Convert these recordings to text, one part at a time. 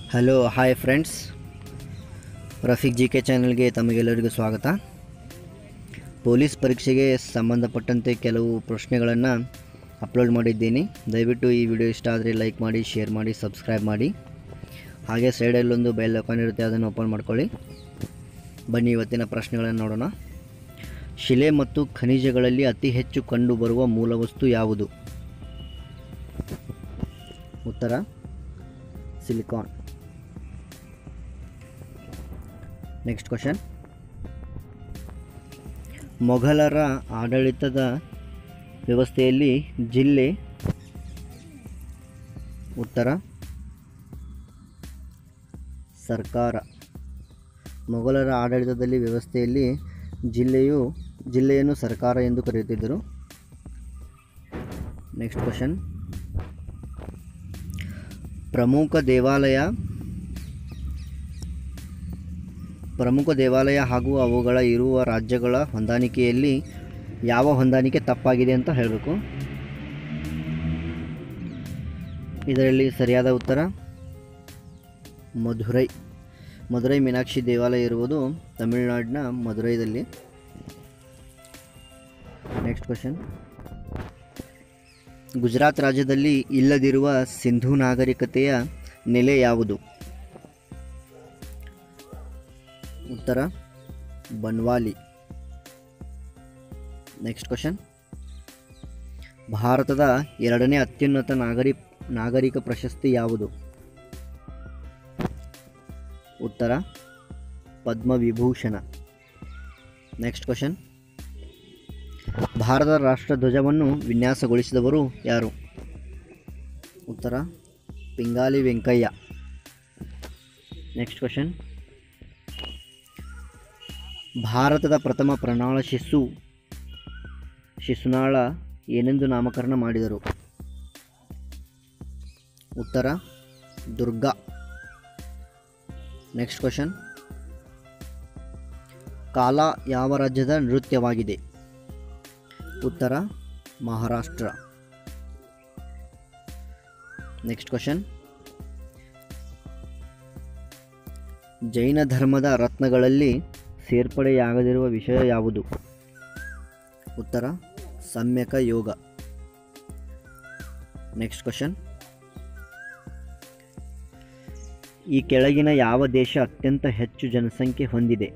hello hi friends Rafiq G K ಚಾನಲ್ಗೆ ತಮಗೆಲ್ಲರಿಗೂ ಸ್ವಾಗತ ಪೊಲೀಸ್ ಪರೀಕ್ಷೆಗೆ ಸಂಬಂಧಪಟ್ಟಂತೆ ಕೆಲವು ಪ್ರಶ್ನೆಗಳನ್ನು ಅಪ್ಲೋಡ್ ಮಾಡಿದ್ದೀನಿ ದಯವಿಟ್ಟು ಈ ವಿಡಿಯೋ ಇಷ್ಟ ಆದರೆ ಲೈಕ್ ಮಾಡಿ ಶೇರ್ ಮಾಡಿ ಸಬ್ಸ್ಕ್ರೈಬ್ ಮಾಡಿ ಹಾಗೆ ಸೈಡಲ್ಲೊಂದು ಬೆಲ್ ಐಕಾನ್ ಇರುತ್ತೆ ಅದನ್ನು ಓಪನ್ ಮಾಡ್ಕೊಳ್ಳಿ ಬನ್ನಿ ಇವತ್ತಿನ ಪ್ರಶ್ನೆಗಳನ್ನು ನೋಡೋಣ ಶಿಲೆ ಮತ್ತು ಖನಿಜಗಳಲ್ಲಿ ಅತಿ ಹೆಚ್ಚು ಕಂಡುಬರುವ ಮೂಲವಸ್ತು ಯಾವುದು ಉತ್ತರ ಸಿಲಿಕಾನ್ ನೆಕ್ಸ್ಟ್ ಕ್ವಶನ್ ಮೊಘಲರ ಆಡಳಿತದ ವ್ಯವಸ್ಥೆಯಲ್ಲಿ ಜಿಲ್ಲೆ ಉತ್ತರ ಸರ್ಕಾರ ಮೊಘಲರ ಆಡಳಿತದಲ್ಲಿ ವ್ಯವಸ್ಥೆಯಲ್ಲಿ ಜಿಲ್ಲೆಯು ಜಿಲ್ಲೆಯನ್ನು ಸರ್ಕಾರ ಎಂದು ಕರೆಯುತ್ತಿದ್ದರು ನೆಕ್ಸ್ಟ್ ಕ್ವಶನ್ ಪ್ರಮುಖ ದೇವಾಲಯ ಪ್ರಮುಖ ದೇವಾಲಯ ಹಾಗೂ ಅವುಗಳ ಇರುವ ರಾಜ್ಯಗಳ ಹೊಂದಾಣಿಕೆಯಲ್ಲಿ ಯಾವ ಹೊಂದಾಣಿಕೆ ತಪ್ಪಾಗಿದೆ ಅಂತ ಹೇಳಬೇಕು ಇದರಲ್ಲಿ ಸರಿಯಾದ ಉತ್ತರ ಮಧುರೈ ಮಧುರೈ ಮೀನಾಕ್ಷಿ ದೇವಾಲಯ ಇರುವುದು ತಮಿಳುನಾಡಿನ ಮಧುರೈದಲ್ಲಿ ನೆಕ್ಸ್ಟ್ ಕ್ವಶನ್ ಗುಜರಾತ್ ರಾಜ್ಯದಲ್ಲಿ ಇಲ್ಲದಿರುವ ಸಿಂಧೂ ನಾಗರಿಕತೆಯ ನೆಲೆ ಯಾವುದು ಉತ್ತರ ಬನ್ವಾಲಿ ನೆಕ್ಸ್ಟ್ ಕ್ವಶನ್ ಭಾರತದ ಎರಡನೇ ಅತ್ಯುನ್ನತ ನಾಗರಿ ನಾಗರಿಕ ಪ್ರಶಸ್ತಿ ಯಾವುದು ಉತ್ತರ ಪದ್ಮವಿಭೂಷಣ ನೆಕ್ಸ್ಟ್ ಕ್ವಶನ್ ಭಾರತದ ರಾಷ್ಟ್ರಧ್ವಜವನ್ನು ವಿನ್ಯಾಸಗೊಳಿಸಿದವರು ಯಾರು ಉತ್ತರ ಪಿಂಗಾಲಿ ವೆಂಕಯ್ಯ ನೆಕ್ಸ್ಟ್ ಕ್ವಶನ್ ಭಾರತದ ಪ್ರಥಮ ಪ್ರಣಾಳ ಶಿಶು ಶಿಶುನಾಳ ಏನೆಂದು ನಾಮಕರಣ ಮಾಡಿದರು ಉತ್ತರ ದುರ್ಗಾ ನೆಕ್ಸ್ಟ್ ಕ್ವಶನ್ ಕಾಲ ಯಾವ ರಾಜ್ಯದ ನೃತ್ಯವಾಗಿದೆ ಉತ್ತರ ಮಹಾರಾಷ್ಟ್ರ ನೆಕ್ಸ್ಟ್ ಕ್ವಶನ್ ಜೈನ ಧರ್ಮದ ರತ್ನಗಳಲ್ಲಿ ಸೇರ್ಪಡೆಯಾಗದಿರುವ ವಿಷಯ ಯಾವುದು ಉತ್ತರ ಸಮ್ಯಕ ಯೋಗ ನೆಕ್ಸ್ಟ್ ಕ್ವಶನ್ ಈ ಕೆಳಗಿನ ಯಾವ ದೇಶ ಅತ್ಯಂತ ಹೆಚ್ಚು ಜನಸಂಖ್ಯೆ ಹೊಂದಿದೆ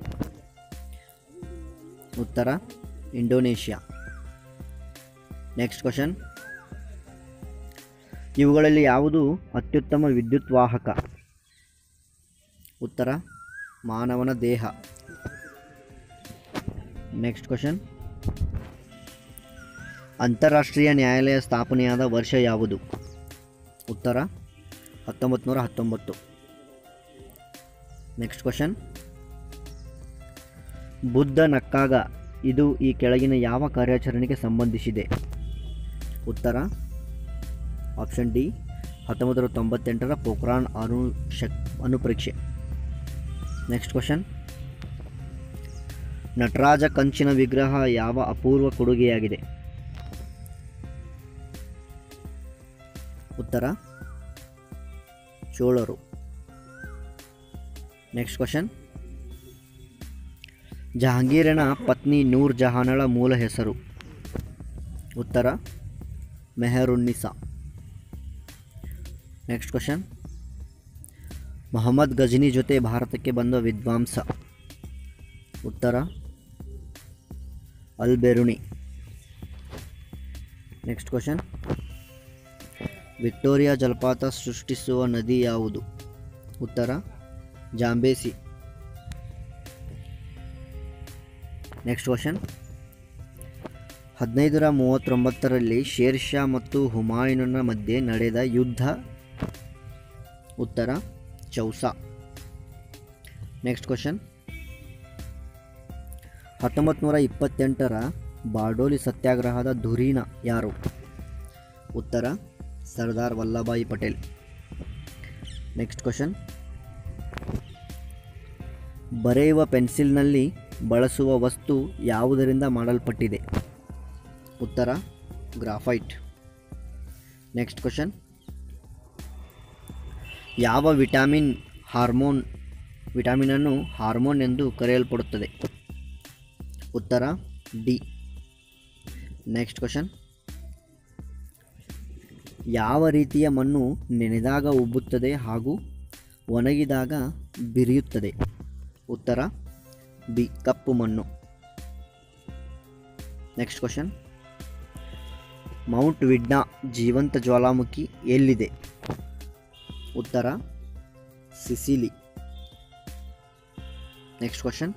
ಉತ್ತರ ಇಂಡೋನೇಷ್ಯಾ ನೆಕ್ಸ್ಟ್ ಕ್ವಶನ್ ಇವುಗಳಲ್ಲಿ ಯಾವುದು ಅತ್ಯುತ್ತಮ ವಿದ್ಯುತ್ ವಾಹಕ ಉತ್ತರ ಮಾನವನ ದೇಹ ನೆಕ್ಸ್ಟ್ ಕ್ವಶನ್ ಅಂತಾರಾಷ್ಟ್ರೀಯ ನ್ಯಾಯಾಲಯ ಸ್ಥಾಪನೆಯಾದ ವರ್ಷ ಯಾವುದು ಉತ್ತರ ಹತ್ತೊಂಬತ್ತು ನೂರ ಹತ್ತೊಂಬತ್ತು ನೆಕ್ಸ್ಟ್ ಕ್ವಶನ್ ಬುದ್ಧ ನಕ್ಕಾಗ ಇದು ಈ ಕೆಳಗಿನ ಯಾವ ಕಾರ್ಯಾಚರಣೆಗೆ ಸಂಬಂಧಿಸಿದೆ ಉತ್ತರ ಆಪ್ಷನ್ ಡಿ ಹತ್ತೊಂಬತ್ತು ನೂರ ತೊಂಬತ್ತೆಂಟರ ಪೋಖ್ರಾನ್ ಅಣು ಶಕ್ ಅಣುಪರೀಕ್ಷೆ ನೆಕ್ಸ್ಟ್ ಕ್ವಶನ್ ನಟರಾಜ ಕಂಚಿನ ವಿಗ್ರಹ ಯಾವ ಅಪೂರ್ವ ಕೊಡುಗೆಯಾಗಿದೆ ಉತ್ತರ ಚೋಳರು ನೆಕ್ಸ್ಟ್ ಕ್ವಶನ್ ಜಹಾಂಗೀರನ ಪತ್ನಿ ನೂರ್ ಜಹಾನಳ ಮೂಲ ಹೆಸರು ಉತ್ತರ ಮೆಹರುನ್ನಿಸಾ ನೆಕ್ಸ್ಟ್ ಕ್ವಶನ್ ಮೊಹಮ್ಮದ್ ಗಜನಿ ಜೊತೆ ಭಾರತಕ್ಕೆ ಬಂದ ವಿದ್ವಾಂಸ ಉತ್ತರ ಅಲ್ ಬೆರುಣಿ ನೆಕ್ಸ್ಟ್ ಕ್ವಶನ್ ವಿಕ್ಟೋರಿಯಾ ಜಲಪಾತ ಸೃಷ್ಟಿಸುವ ನದಿ ಯಾವುದು ಉತ್ತರ ಜಾಂಬೇಸಿ ನೆಕ್ಸ್ಟ್ ಕ್ವಶನ್ ಹದಿನೈದರ ಮೂವತ್ತೊಂಬತ್ತರಲ್ಲಿ ಶೇರ್ ಶಾ ಮತ್ತು ಹುಮಾಯೂನನ ಮಧ್ಯೆ ನಡೆದ ಯುದ್ಧ ಉತ್ತರ ಚೌಸಾ ನೆಕ್ಸ್ಟ್ ಕ್ವಶನ್ ಹತ್ತೊಂಬತ್ತು ನೂರ ಇಪ್ಪತ್ತೆಂಟರ ಬಾರ್ಡೋಲಿ ಸತ್ಯಾಗ್ರಹದ ಧುರೀಣ ಯಾರು ಉತ್ತರ ಸರ್ದಾರ್ ವಲ್ಲಭಾಯಿ ಪಟೇಲ್ ನೆಕ್ಸ್ಟ್ ಕ್ವಶನ್ ಬರೆಯುವ ಪೆನ್ಸಿಲ್ನಲ್ಲಿ ಬಳಸುವ ವಸ್ತು ಯಾವುದರಿಂದ ಮಾಡಲ್ಪಟ್ಟಿದೆ ಉತ್ತರ ಗ್ರಾಫೈಟ್ ನೆಕ್ಸ್ಟ್ ಕ್ವಶನ್ ಯಾವ ವಿಟಮಿನ್ ಹಾರ್ಮೋನ್ ವಿಟಮಿನನ್ನು ಹಾರ್ಮೋನ್ ಎಂದು ಕರೆಯಲ್ಪಡುತ್ತದೆ ಉತ್ತರ ಡಿ ನೆಕ್ಸ್ಟ್ ಕ್ವಶನ್ ಯಾವ ರೀತಿಯ ಮಣ್ಣು ನೆನೆದಾಗ ಉಬ್ಬುತ್ತದೆ ಹಾಗೂ ಒಣಗಿದಾಗ ಬಿರಿಯುತ್ತದೆ ಉತ್ತರ ಬಿ ಕಪ್ಪು ಮಣ್ಣು ನೆಕ್ಸ್ಟ್ ಕ್ವಶನ್ ಮೌಂಟ್ ವಿಡ್ನಾ ಜೀವಂತ ಜ್ವಾಲಾಮುಖಿ ಎಲ್ಲಿದೆ ಉತ್ತರ ಸಿಸಿಲಿ ನೆಕ್ಸ್ಟ್ ಕ್ವಶನ್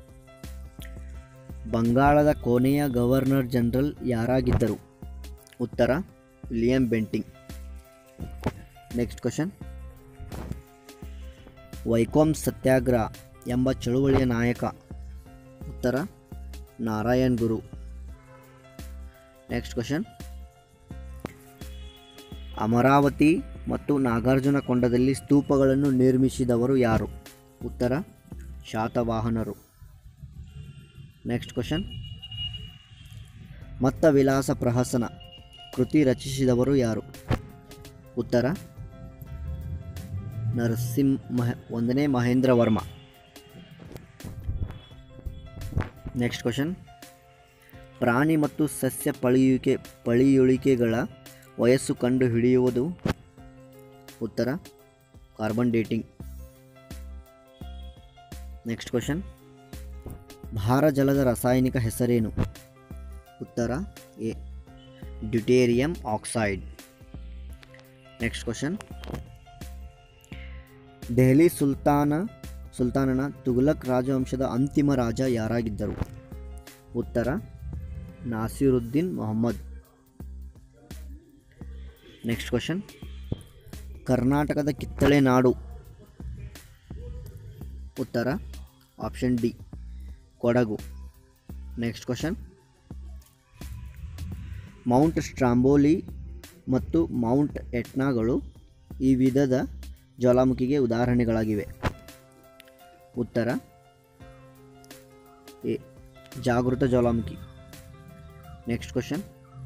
ಬಂಗಾಳದ ಕೊನೆಯ ಗವರ್ನರ್ ಜನರಲ್ ಯಾರಾಗಿದ್ದರು ಉತ್ತರ William Bentinck next question Vaikom Satyagraha ಎಂಬ ಚಳುವಳಿಯ ನಾಯಕ ಉತ್ತರ ನಾರಾಯಣ್ ಗುರು ನೆಕ್ಸ್ಟ್ ಕ್ವಶನ್ ಅಮರಾವತಿ ಮತ್ತು ನಾಗಾರ್ಜುನ ಕೊಂಡದಲ್ಲಿ ಸ್ತೂಪಗಳನ್ನು ನಿರ್ಮಿಸಿದವರು ಯಾರು ಉತ್ತರ ಶಾತವಾಹನರು ನೆಕ್ಸ್ಟ್ ಕ್ವಶನ್ ಮತ್ತ ವಿಲಾಸ ಪ್ರಹಸನ ಕೃತಿ ರಚಿಸಿದವರು ಯಾರು ಉತ್ತರ ನರಸಿಂಹ ಒಂದನೇ ಮಹೇಂದ್ರ ವರ್ಮ ನೆಕ್ಸ್ಟ್ ಕ್ವಶನ್ ಪ್ರಾಣಿ ಮತ್ತು ಸಸ್ಯ ಪಳೆಯುವಿಕೆ ಪಳೆಯುಳಿಕೆಗಳ ವಯಸ್ಸು ಕಂಡು ಹಿಡಿಯುವುದು ಉತ್ತರ ಕಾರ್ಬನ್ ಡೇಟಿಂಗ್ ನೆಕ್ಸ್ಟ್ ಕ್ವಶನ್ ಭಾರಜಲದ ರಾಸಾಯನಿಕ ಹೆಸರೇನು ಉತ್ತರ A deuterium oxide next question Delhi ಸುಲ್ತಾನ ಸುಲ್ತಾನನ ತುಘಲಕ್ ರಾಜವಂಶದ ಅಂತಿಮ ರಾಜ ಯಾರಾಗಿದ್ದರು ಉತ್ತರ ನಾಸಿರುದ್ದೀನ್ ಮೊಹಮ್ಮದ್ ನೆಕ್ಸ್ಟ್ ಕ್ವಶನ್ ಕರ್ನಾಟಕದ ಕಿತ್ತಳೆ ನಾಡು ಉತ್ತರ option D Kodagu next question mount Stromboli ಮತ್ತು ಮೌಂಟ್ ಎಟ್ನಾಗಳು ಈ ವಿಧದ ಜ್ವಾಲಾಮುಖಿಗೆ ಉದಾಹರಣೆಗಳಾಗಿವೆ ಉತ್ತರ ಎ ಜಾಗೃತ ಜ್ವಾಲಾಮುಖಿ ನೆಕ್ಸ್ಟ್ ಕ್ವಶನ್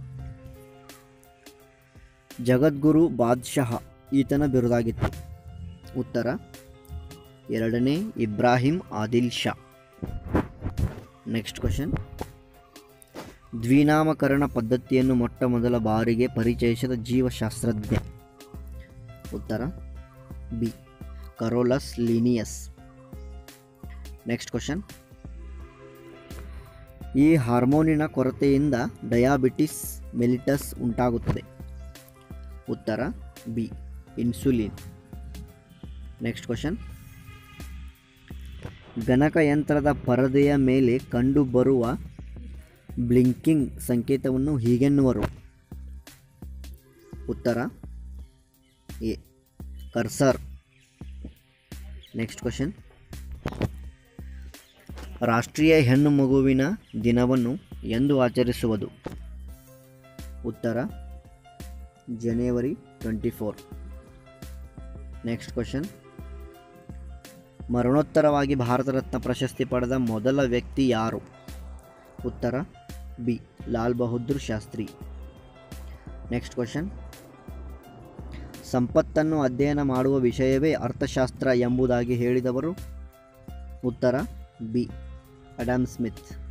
ಜಗದ್ಗುರು ಬಾದ್ಶಾಹ ಈತನ ಬಿರುದಾಗಿತ್ತು ಉತ್ತರ ಎರಡನೇ ಇಬ್ರಾಹಿಂ ಆದಿಲ್ ಶಾ ನೆಕ್ಸ್ಟ್ ಕ್ವಶನ್ ದ್ವಿನಾಮಕರಣ ಪದ್ಧತಿಯನ್ನು ಮೊಟ್ಟ ಮೊದಲ ಬಾರಿಗೆ ಪರಿಚಯಿಸಿದ ಜೀವಶಾಸ್ತ್ರಜ್ಞ ಉತ್ತರ B Carolus Linnaeus next question ಈ ಹಾರ್ಮೋನಿನ ಕೊರತೆಯಿಂದ ಡಯಾಬಿಟಿಸ್ ಮೆಲಿಟಸ್ ಉಂಟಾಗುತ್ತದೆ ಉತ್ತರ ಬಿ ಇನ್ಸುಲಿನ್ ನೆಕ್ಸ್ಟ್ ಕ್ವಶನ್ ಗಣಕಯಂತ್ರದ ಪರದೆಯ ಮೇಲೆ ಕಂಡುಬರುವ ಬ್ಲಿಂಕಿಂಗ್ ಸಂಕೇತವನ್ನು ಹೀಗೆನ್ನುವರು ಉತ್ತರ ಎ ಕರ್ಸರ್ ನೆಕ್ಸ್ಟ್ ಕ್ವಶನ್ ರಾಷ್ಟ್ರೀಯ ಹೆಣ್ಣು ಮಗುವಿನ ದಿನವನ್ನು ಎಂದು ಆಚರಿಸುವುದು ಉತ್ತರ ಜನವರಿ ಟ್ವೆಂಟಿ ಫೋರ್ ನೆಕ್ಸ್ಟ್ ಕ್ವಶನ್ ಮರಣೋತ್ತರವಾಗಿ ಭಾರತ ರತ್ನ ಪ್ರಶಸ್ತಿ ಪಡೆದ ಮೊದಲ ವ್ಯಕ್ತಿ ಯಾರು ಉತ್ತರ B Lal Bahadur Shastri next question ಸಂಪತ್ತನ್ನು ಅಧ್ಯಯನ ಮಾಡುವ ವಿಷಯವೇ ಅರ್ಥಶಾಸ್ತ್ರ ಎಂಬುದಾಗಿ ಹೇಳಿದವರು ಉತ್ತರ ಬಿ ಅಡಮ್ ಸ್ಮಿತ್